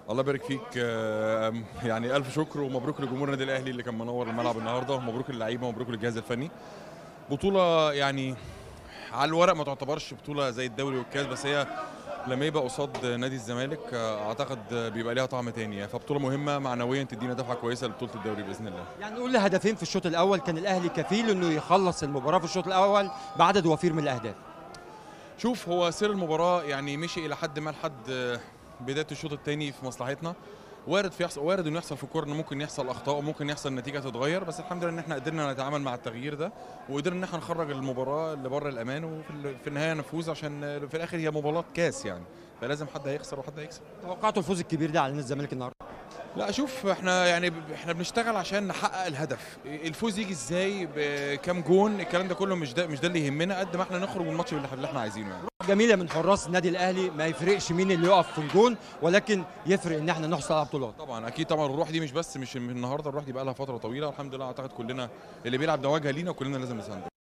الله يبارك فيك آه، يعني الف شكر ومبروك لجمهور النادي الاهلي اللي كان منور الملعب النهارده ومبروك للعيبه ومبروك للجهاز الفني بطوله يعني على الورق ما تعتبرش بطوله زي الدوري والكاس بس هي لما يبقى قصاد نادي الزمالك آه، اعتقد بيبقى ليها طعم تاني فبطوله مهمه معنويا تدينا دفعه كويسه لبطوله الدوري باذن الله يعني نقول هدفين في الشوط الاول كان الاهلي كفيل انه يخلص المباراه في الشوط الاول بعدد وفير من الاهداف شوف هو سير المباراة يعني مشي إلى حد ما لحد آه، بداية الشوط الثاني في مصلحتنا وارد في يحصل وارد انه يحصل في الكوره انه ممكن يحصل اخطاء وممكن يحصل النتيجه تتغير بس الحمد لله ان احنا قدرنا نتعامل مع التغيير ده وقدرنا ان احنا نخرج المباراه لبره الامان وفي ال- في النهايه نفوز عشان آه، في الاخر هي مباراه كاس يعني فلازم حد هيخسر وحد هيكسب توقعتوا الفوز الكبير ده على نادي الزمالك النهارده لا شوف احنا يعني ب- احنا بنشتغل عشان نحقق الهدف الفوز يجي ازاي بكام جون الكلام ده كله مش ده مش ده اللي يهمنا قد ما احنا نخرج من الماتش اللي اللي احنا عايزينه يعني جميله من حراس النادي الاهلي ما يفرقش مين اللي يقف في الجون ولكن يفرق ان احنا نحصل على بطولات طبعا اكيد طبعا الروح دي مش بس مش من النهارده الروح دي بقى لها فتره طويله والحمد لله اعتقد كلنا اللي بيلعب ده واجهه لينا وكلنا لازم نساند